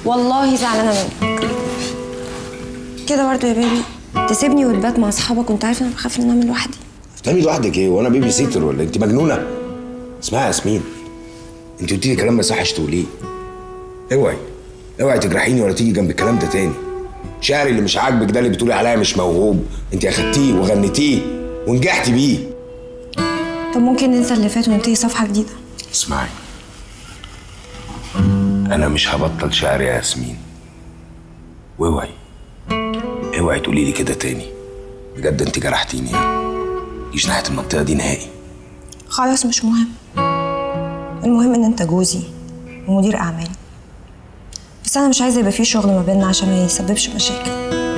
والله زعلانه منك كده برضه يا بيبي تسيبني وتبات مع اصحابك وانت عارف انا بخاف ان انا انام لوحدي بتعملي لوحدك ايه وانا بيبي سيتر ولا انت مجنونه اسمعي يا ياسمين انت قلتي لي كلام ما يصحش تقوليه اوعي اوعي تجرحيني ولا تيجي جنب الكلام ده تاني شعري اللي مش عاجبك ده اللي بتقولي عليا مش موهوب انت اخدتيه وغنيتيه ونجحتي بيه طب ممكن ننسى اللي فات ونبتدي صفحه جديده اسمعي انا مش هبطل شعر يا ياسمين واوعي اوعي تقولي لي كده تاني بجد انت جرحتيني يعني مجيش ناحيه المنطقه دي نهائي خلاص مش مهم المهم ان انت جوزي ومدير اعمالي بس انا مش عايزه يبقى في شغل ما بيننا عشان ما يسببش مشاكل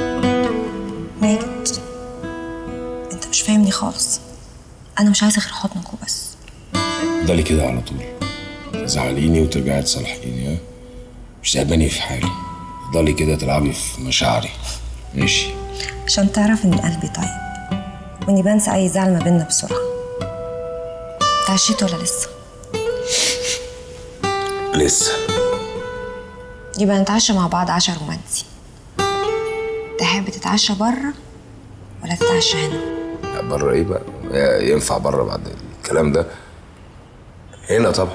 ماجد انت مش فاهمني خالص انا مش عايزه غير حضنك وبس افضلي كده على طول زعليني وترجعي تصالحيني ها مش سايباني في حالي افضلي كده تلعبي في مشاعري ماشي عشان تعرف ان قلبي طيب واني بنسى اي زعل ما بيننا بسرعه اتعشيت ولا لسه لسه يبقى نتعشى مع بعض عشاء رومانسي تحب تتعشى بره ولا تتعشى هنا لا، بره ايه بقى ينفع بره بعد الكلام ده هنا طبعا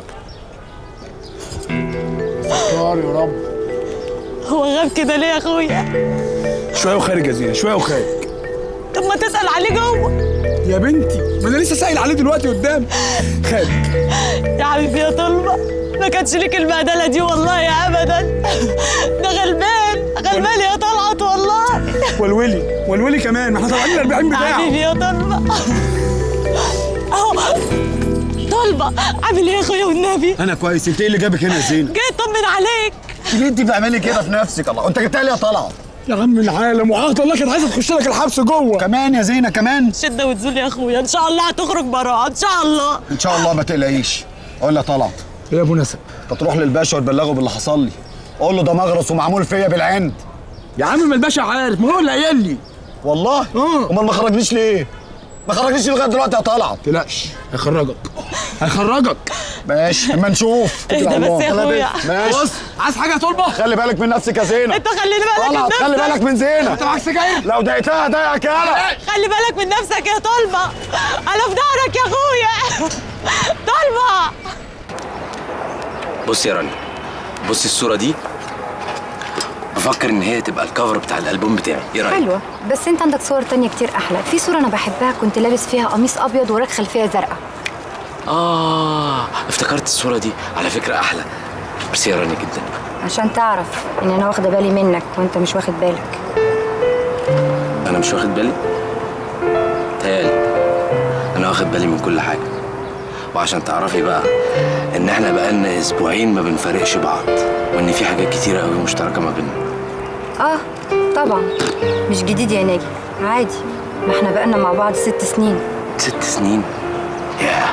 ستار يا رب هو غاب كده ليه يا اخويا شويه وخارج يا زينه شويه وخارج طب ما تسال عليه جوه يا بنتي ما انا لسه سائل عليه دلوقتي قدام خارج يا حبيبي يا طلبه ما كانش ليك البهدله دي والله يا ابدا ده غلبان غلبان يا طلعت والله والولي والولي كمان ما احنا طالعين ال 40 بتاعه حبيبي يا طلبه اهو طلبه عامل ايه يا اخويا والنبي انا كويس انت ايه اللي جابك هنا يا زينه جاي اطمن عليك ليه انت بتعملي كده في نفسك الله وانت جبتها لي يا طلعت يا عم العالم وعهد الله كانت عايزه تخش لك الحبس جوه كمان يا زينه كمان شده وتزول يا اخويا ان شاء الله هتخرج براءه ان شاء الله ان شاء الله ما تقلقيش قول له يا طلعت يا ابو نسب انت تروح للباشا وتبلغه باللي حصل لي قول له ده مغرس ومعمول فيا بالعند يا عم ما الباشا عارف ما هو اللي قايل لي والله اه. امال ما خرجنيش ليه ما خرجنيش لغايه دلوقتي يا طلعت تقلقش هيخرجك هيخرجك ماشي اما نشوف اهدى اتكل على بس يا الله. اخويا ماشي بص عايز حاجه يا طلبه خلي بالك من نفسك يا زينه انت خلي بالك من طلعت خلي نفسك بالك من زينه انت معاك سجاير لو ضايقتها ضايقك يالا خلي بالك من نفسك يا طلبه انا في ظهرك يا اخويا طلبه بص يا رانيا بصي الصورة دي بفكر ان هي تبقى الكفر بتاع الالبوم بتاعي ايه رايك حلوة بس انت عندك صور تانية كتير احلى في صورة انا بحبها كنت لابس فيها قميص ابيض وراك خلفية زرقاء اه افتكرت الصورة دي على فكرة احلى ميرسي يا رانيا جدا عشان تعرف ان انا واخدة بالي منك وانت مش واخد بالك انا مش واخد بالي تهيألي انا واخد بالي من كل حاجة وعشان تعرفي بقى ان احنا بقالنا اسبوعين ما بنفارقش بعض وان في حاجات كتيرة قوي مشتركة ما بيننا اه طبعا مش جديد يا ناجي عادي ما احنا بقالنا مع بعض ست سنين ست سنين ياه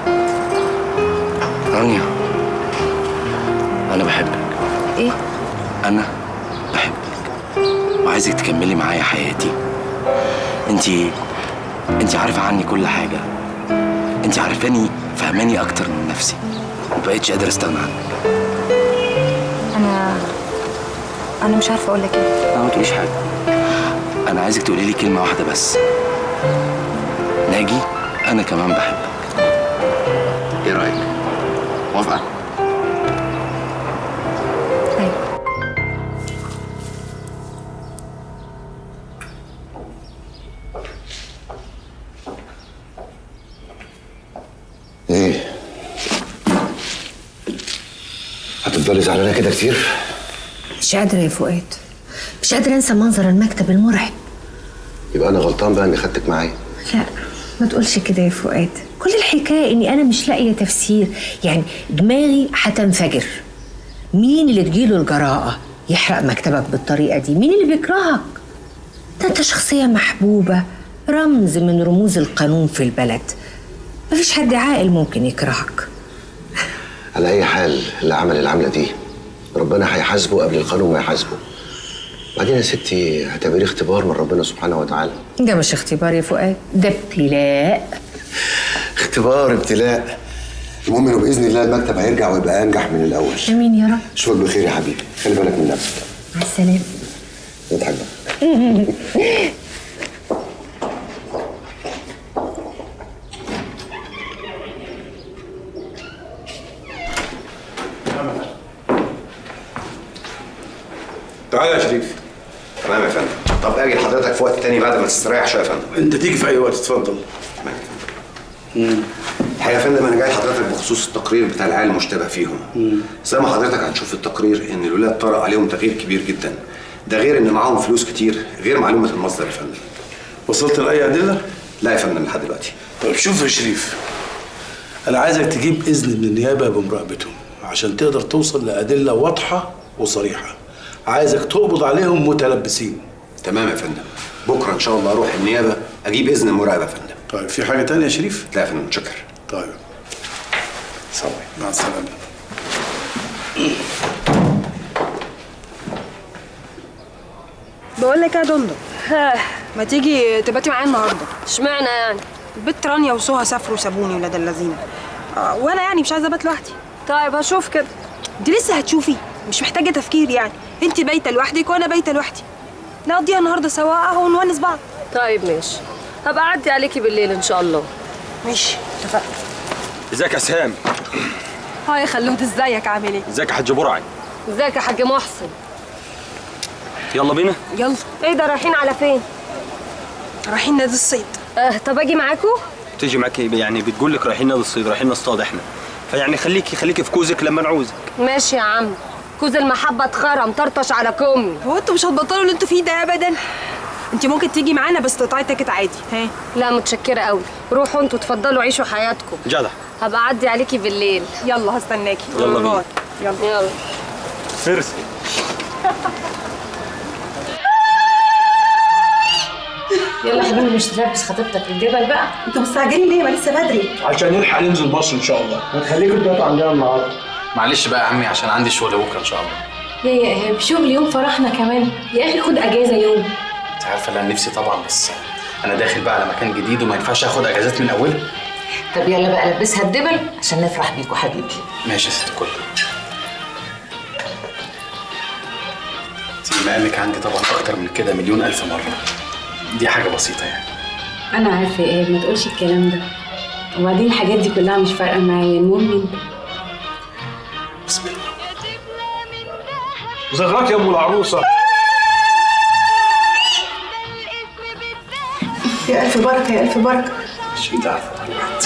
رانيا انا بحبك ايه انا بحبك وعايزك تكملي معايا حياتي انتي انتي عارفه عني كل حاجه انتي عارفاني فهماني اكتر من نفسي ومبقتش قادر استغنى عنك انا انا مش عارفة اقول لك ايه لا ما تقوليش حاجه انا عايزك تقولي لي كلمه واحده بس ناجي انا كمان بحبك ايه رايك موافقه ايوه ايه هتفضلي زعلانه كده كتير مش قادرة يا فؤاد مش قادرة انسى منظر المكتب المرعب يبقى انا غلطان بقى اني خدتك معايا لا ما تقولش كده يا فؤاد كل الحكاية اني انا مش لاقية تفسير يعني دماغي هتنفجر مين اللي تجيله الجراءة يحرق مكتبك بالطريقة دي مين اللي بيكرهك ده انت شخصية محبوبة رمز من رموز القانون في البلد مفيش حد عاقل ممكن يكرهك على اي حال اللي عمل العمله دي ربنا هيحاسبه قبل القانون ما يحاسبه بعدين يا ستي اعتبريه اختبار من ربنا سبحانه وتعالى ده مش اختبار يا فؤاد ده ابتلاء اختبار ابتلاء المهم انه باذن الله المكتب هيرجع ويبقى انجح من الاول امين يا رب اشوفك بخير يا حبيبي خلي بالك من نفسك مع السلامه اضحك بقى تعالى يا شريف تمام يا فندم طب اجي لحضرتك في وقت تاني بعد ما تستريح شويه يا فندم انت تيجي في اي وقت اتفضل تمام يا فندم الحقيقه يا فندم انا جاي لحضرتك بخصوص التقرير بتاع العيال المشتبه فيهم زي ما حضرتك هتشوف في التقرير ان الولاد طرأ عليهم تغيير كبير جدا ده غير ان معاهم فلوس كتير غير معلومه المصدر يا فندم وصلت لاي ادله لا يا فندم لحد دلوقتي طيب شوف يا شريف انا عايزك تجيب اذن من النيابه بمراقبتهم عشان تقدر توصل لادله واضحه وصريحه عايزك تقبض عليهم متلبسين تمام يا فندم بكره ان شاء الله اروح النيابه اجيب اذن المراقبه يا فندم طيب في حاجه تانية يا شريف لا يا فندم متشكر طيب سلام مع السلامه بقول لك يا دندو ما تيجي تباتي معايا النهارده اشمعنى يعني البت رانيا وسهى سافروا وسابوني ولاد اللذينه آه، وانا يعني مش عايزه ابات لوحدي طيب هشوف كده دي لسه هتشوفي مش محتاجه تفكير يعني انت بايته لوحدك وانا بايته لوحدي نقضيها النهارده سوا قهوه ونونس بعض طيب ماشي هبقى اعدي عليكي بالليل ان شاء الله ماشي اتفقنا ازيك يا سهام هاي يا خلود ازيك عامل ايه ازيك يا حاج برعي ازيك يا حاج محسن يلا بينا يلا ايه ده رايحين على فين رايحين نادي الصيد اه طب اجي معاكم تيجي معاك إيه؟ يعني بتقول لك رايحين نادي الصيد رايحين نصطاد احنا فيعني خليكي خليكي في كوزك لما نعوزك ماشي يا عم كوز المحبه اتخرم طرطش على كمي هو انتوا مش هتبطلوا اللي انتوا فيه ده ابدا انت ممكن تيجي معانا بس تقطعي تيكت عادي ها لا متشكره قوي روحوا انتوا اتفضلوا عيشوا حياتكم جدع هبقى اعدي عليكي بالليل يلا هستناكي يلا بينا. باي. يلا يلا فرسي يلا يا حبيبي مش تلبس خطيبتك الجبل بقى انتوا مستعجلين ليه ما لسه بدري عشان نلحق ننزل مصر ان شاء الله هتخليكم تباتوا عندنا النهارده معلش بقى يا عمي عشان عندي شغل بكره ان شاء الله يا يا ايهاب شغل يوم فرحنا كمان يا اخي خد اجازه يوم انت عارفه انا نفسي طبعا بس انا داخل بقى على مكان جديد وما ينفعش اخد اجازات من اولها طب يلا بقى لبسها الدبل عشان نفرح بيكوا حبيبي ماشي يا ست الكل زي ما قالك عندي طبعا اكتر من كده مليون الف مره دي حاجه بسيطه يعني انا عارفه يا ايهاب ما تقولش الكلام ده وبعدين الحاجات دي كلها مش فارقه معايا المهم انت بسم الله زغرات يا ام العروسه يا الف بركه يا الف بركه مش انت عارفه الواحد.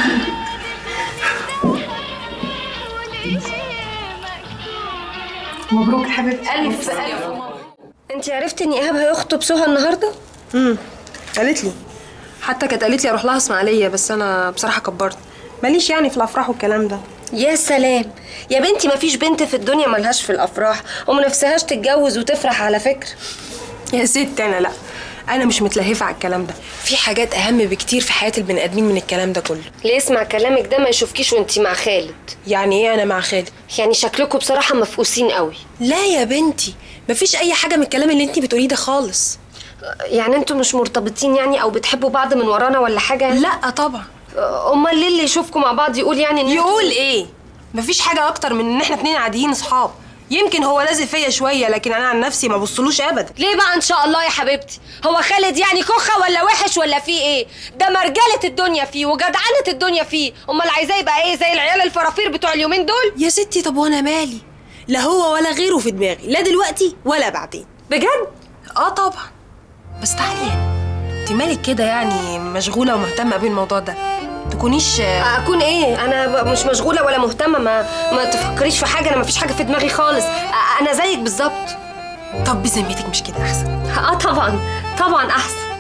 مبروك يا حبيبتي الف الف انت عرفتي ان ايهاب هيخطب سهى النهارده امم قالت لي حتى كانت قالت لي اروح لها اسماعيليه بس انا بصراحه كبرت ماليش يعني في الافراح والكلام ده يا سلام يا بنتي ما فيش بنت في الدنيا ملهاش في الافراح وما نفسهاش تتجوز وتفرح على فكره يا ست انا لا انا مش متلهفه على الكلام ده في حاجات اهم بكتير في حياه البني ادمين من الكلام ده كله اللي يسمع كلامك ده ما يشوفكيش وانتي مع خالد يعني ايه انا مع خالد يعني شكلكم بصراحه مفقوسين قوي لا يا بنتي مفيش اي حاجه من الكلام اللي انت بتقوليه ده خالص يعني انتوا مش مرتبطين يعني او بتحبوا بعض من ورانا ولا حاجه لا طبعا امال ليه اللي يشوفكم مع بعض يقول يعني ان يقول ايه مفيش حاجه اكتر من ان احنا اتنين عاديين اصحاب يمكن هو لازق فيا شويه لكن انا عن نفسي ما بصلوش ابدا ليه بقى ان شاء الله يا حبيبتي هو خالد يعني كخه ولا وحش ولا فيه ايه ده مرجله الدنيا فيه وجدعنه الدنيا فيه امال عايزاه يبقى ايه زي العيال الفرافير بتوع اليومين دول يا ستي طب وانا مالي لا هو ولا غيره في دماغي لا دلوقتي ولا بعدين بجد اه طبعا بس تعالي يعني انت مالك كده يعني مشغوله ومهتمه بالموضوع ده تكونيش اكون ايه انا ب- مش مشغوله ولا مهتمه ما ما تفكريش في حاجه انا ما فيش حاجه في دماغي خالص أ- انا زيك بالظبط طب بذمتك مش كده احسن اه طبعا طبعا احسن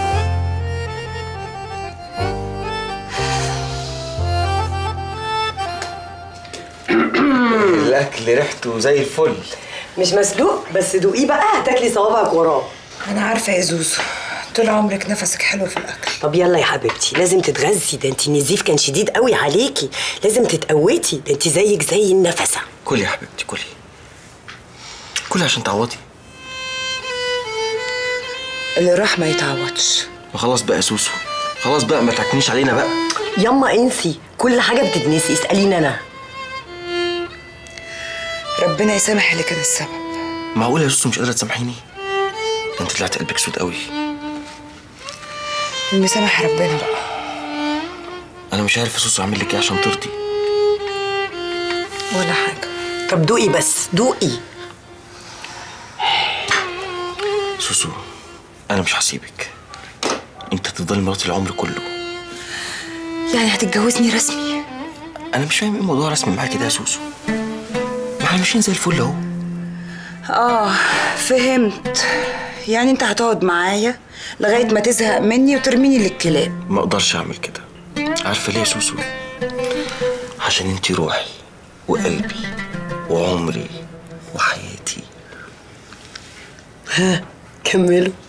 الاكل ريحته زي الفل مش مسلوق بس دوقيه بقى هتاكلي صوابعك وراه انا عارفه يا زوزو طول عمرك نفسك حلو في الاكل طب يلا يا حبيبتي لازم تتغذي ده انت النزيف كان شديد قوي عليكي لازم تتقوتي ده انت زيك زي النفسه كلي يا حبيبتي كلي كلي عشان تعوضي اللي راح ما يتعوضش وخلاص بقى يا سوسو خلاص بقى ما تعكنيش علينا بقى ياما انسي كل حاجه بتتنسي اساليني انا ربنا يسامح اللي كان السبب معقولة يا سوسو مش قادرة تسامحيني؟ ده انت طلعت قلبك سود قوي المسامح ربنا بقى انا مش عارف يا سوسو اعمل لك ايه عشان ترضي ولا حاجه طب دوقي بس دوقي سوسو انا مش هسيبك انت هتفضلي مراتي العمر كله يعني هتتجوزني رسمي انا مش فاهم ايه موضوع رسمي معاكي ده يا سوسو ما احنا ماشيين زي الفل اهو اه فهمت يعني انت هتقعد معايا لغايه ما تزهق مني وترميني للكلاب ما اقدرش اعمل كده عارفه ليه يا سوسو عشان انت روحي وقلبي وعمري وحياتي ها كملوا